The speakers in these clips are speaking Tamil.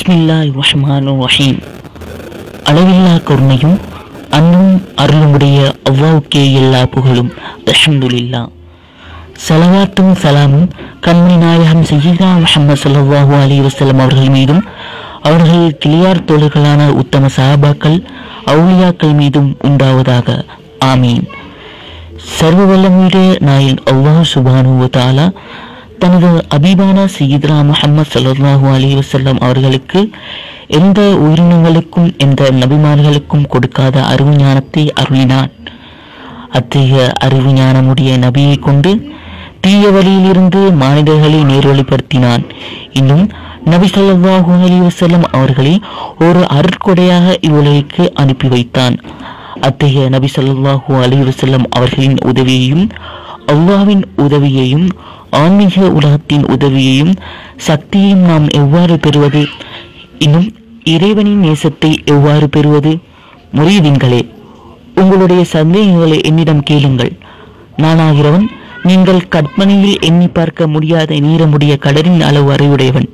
பிஸ்மில்லாஹ் ரஹ்மான் ரஹீம் அளவில்லா கருணையும் அன்பும் அருளுமுடைய அவ்வாவுக்கே எல்லா புகழும் அல்ஹம்துலில்லா சலவாத்தும் சலாமும் கண்மணி நாயகம் சையீதா முஹம்மது ஸல்லல்லாஹு அலைஹி வஸல்லம் அவர்கள் மீதும் அவர்கள் கிளியார் தோழர்களான உத்தம சஹாபாக்கள் அவுலியாக்கள் மீதும் உண்டாவதாக ஆமீன் சர்வ வல்லமுடைய நாயன் அல்லாஹ் சுபானு வ தஆலா தனது அபீபான சையீத்னா முஹம்மது ஸல்லல்லாஹு அலைஹி வஸல்லம் அவர்களுக்கு எந்த உயிரினங்களுக்கும் எந்த நபிமார்களுக்கும் கொடுக்காத அறிவு ஞானத்தை அருளினான் அத்தகைய அறிவு ஞானமுடைய நபியை கொண்டு தீய வழியிலிருந்து மானிடர்களை நேர்வழிப்படுத்தினான் இன்னும் நபி ஸல்லல்லாஹு அலைஹி வஸல்லம் அவர்களை ஒரு அருட்கொடையாக இவ்வுலகிற்கு அனுப்பி வைத்தான் அத்தகைய நபி ஸல்லல்லாஹு அலைஹி வஸல்லம் அவர்களின் உதவியையும் அல்லாஹ்வின் உதவியையும் ஆன்மீக உலகத்தின் உதவியையும் சக்தியையும் நாம் எவ்வாறு பெறுவது இன்னும் இறைவனின் நேசத்தை எவ்வாறு பெறுவது முறியீன்களே உங்களுடைய சந்தேகங்களை என்னிடம் கேளுங்கள் நானாகிறவன் நீங்கள் கற்பனையில் எண்ணி பார்க்க முடியாத நீரமுடைய கடலின் அளவு அறிவுடையவன்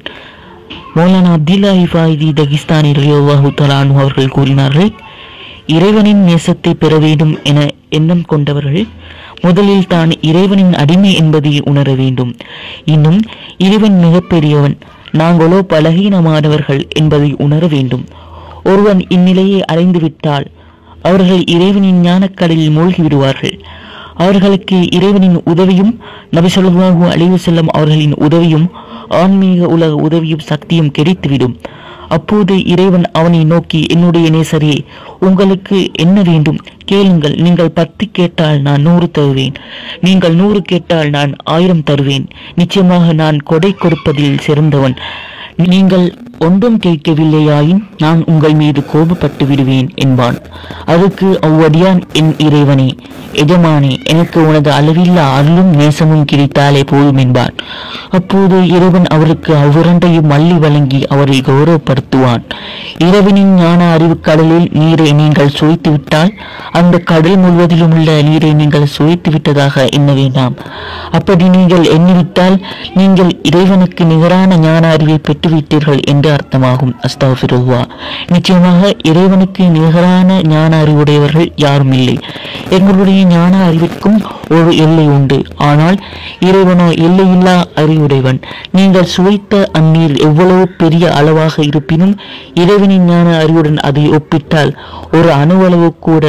மௌலானா அப்துல்லா இஃபாயிதி தகிஸ்தானி ரலியல்லாஹு தலானு அவர்கள் கூறினார்கள் இறைவனின் நேசத்தை பெற வேண்டும் என எண்ணம் கொண்டவர்கள் முதலில் தான் இறைவனின் அடிமை என்பதை உணர வேண்டும் இன்னும் இறைவன் மிகப்பெரியவன் நாங்களோ பலகீனமானவர்கள் என்பதை உணர வேண்டும் ஒருவன் இந்நிலையை அடைந்துவிட்டால் அவர்கள் இறைவனின் ஞானக்கடலில் மூழ்கி விடுவார்கள் அவர்களுக்கு இறைவனின் உதவியும் நபி ஸல்லல்லாஹு அலைஹி வஸல்லம் அவர்களின் உதவியும் ஆன்மீக உலக உதவியும் சக்தியும் கிடைத்துவிடும் அப்போது இறைவன் அவனை நோக்கி என்னுடைய நேசரே உங்களுக்கு என்ன வேண்டும் கேளுங்கள் நீங்கள் பத்து கேட்டால் நான் நூறு தருவேன் நீங்கள் நூறு கேட்டால் நான் ஆயிரம் தருவேன் நிச்சயமாக நான் கொடை கொடுப்பதில் சிறந்தவன் நீங்கள் ஒன்றும் கேட்கவில்லையாயின் நான் உங்கள் மீது கோபப்பட்டு விடுவேன் என்பான் அதுக்கு அவ்வடியான் என் இறைவனே எஜமானே எனக்கு உனது அளவில்லா அருளும் நேசமும் கிடைத்தாலே போதும் என்பான் அப்போது இறைவன் அவருக்கு அவ்விரண்டையும் அள்ளி வழங்கி அவரை கௌரவப்படுத்துவான் இரவினின் ஞான அறிவு கடலில் நீரை நீங்கள் சுவைத்து விட்டால் அந்த கடல் முழுவதிலும் உள்ள நீரை நீங்கள் சுவைத்து விட்டதாக எண்ண வேண்டாம் அப்படி நீங்கள் எண்ணிவிட்டால் நீங்கள் இறைவனுக்கு நிகரான ஞான அறிவை பெற்றுவிட்டீர்கள் என்று அர்த்தமாகும் அஸ்தாஃபிருல்லா நிச்சயமாக இறைவனுக்கு நிகரான ஞான அறிவுடையவர்கள் யாரும் இல்லை எங்களுடைய ஞான அறிவிற்கும் ஒரு எல்லை உண்டு ஆனால் இறைவனோ எல்லையில்லா அறிவுடையவன் நீங்கள் சுவைத்த அந்நீர் எவ்வளவு பெரிய அளவாக இருப்பினும் இறைவனின் ஞான அறிவுடன் அதை ஒப்பிட்டால் ஒரு அணுவளவு கூட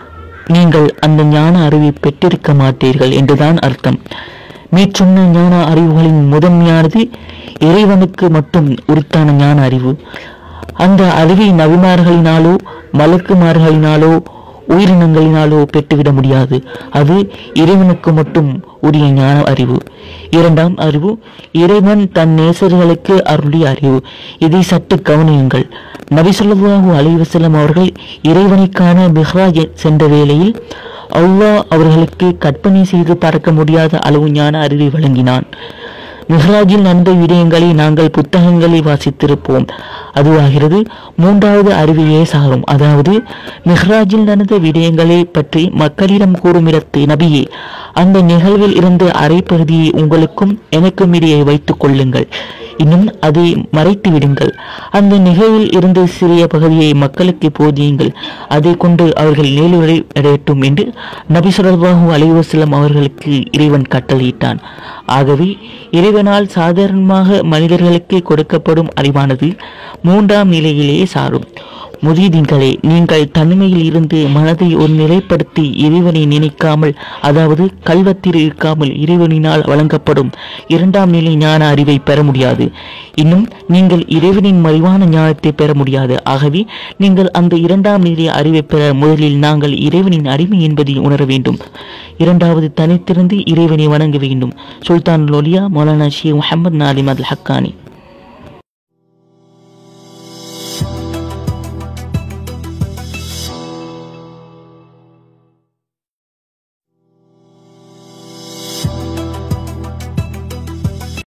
நீங்கள் அந்த ஞான அறிவை பெற்றிருக்க மாட்டீர்கள் என்றுதான் அர்த்தம் மேற்சொன்ன ஞான அறிவுகளின் முதன்மையானது இறைவனுக்கு மட்டும் உரித்தான ஞான அறிவு அந்த அறிவை நபிமார்களினாலோ மலக்குமார்களினாலோ உயிரினங்களினாலோ பெற்றுவிட முடியாது அது இறைவனுக்கு மட்டும் உரிய ஞான அறிவு இரண்டாம் அறிவு இறைவன் தன் நேசர்களுக்கு அருளிய அறிவு இதை சற்று கவனியுங்கள் நபி ஸல்லல்லாஹு அலைஹி வஸல்லம் அவர்கள் இறைவனுக்கான மிஹ்ராஜ் சென்ற வேளையில் அல்லாஹ் அவர்களுக்கு கற்பனை செய்து பார்க்க முடியாத அளவு ஞான அறிவை வழங்கினான் மிஹ்ராஜில் நடந்த விடயங்களை நாங்கள் புத்தகங்களில் வாசித்திருப்போம் அதுவாகிறது மூன்றாவது அறிவையே சாரும் அதாவது மிஹ்ராஜில் நடந்த விடயங்களை பற்றி மக்களிடம் கூறும் இடத்து நபியே அந்த நிகழ்வில் இருந்து அரைப்பகுதியை உங்களுக்கும் எனக்கும் இடையே வைத்துக் கொள்ளுங்கள் இன்னும் அதை மறைத்து விடுங்கள் அந்த நிகழ்வில் இருந்து சிறிய பகுதியை மக்களுக்கு போதியுங்கள் அதை கொண்டு அவர்கள் நேலுரை அடையட்டும் என்று நபி ஸல்லல்லாஹு அலைஹி வஸல்லம் அவர்களுக்கு இறைவன் கட்டளையிட்டான் ஆகவே இறைவனால் சாதாரணமாக மனிதர்களுக்கு கொடுக்கப்படும் அறிவானது மூன்றாம் நிலையிலேயே சாரும் முரீதீன்களே நீங்கள் தனிமையில் இருந்து மனதை ஒரு நிலைப்படுத்தி இறைவனை நினைக்காமல் அதாவது கல்வத்தில் இருக்காமல் இறைவனினால் வழங்கப்படும் இரண்டாம் நிலை ஞான அறிவை பெற முடியாது இன்னும் நீங்கள் இறைவனின் மறைவான ஞானத்தை பெற முடியாது ஆகவே நீங்கள் அந்த இரண்டாம் நிலை அறிவை பெற முதலில் நாங்கள் இறைவனின் அடிமை என்பதை உணர வேண்டும் இரண்டாவது தனித்திருந்து இறைவனை வணங்க வேண்டும் சுல்தான் லொலியா மௌலானா ஷே முஹம்மது நாலிம் அல் ஹக்கானி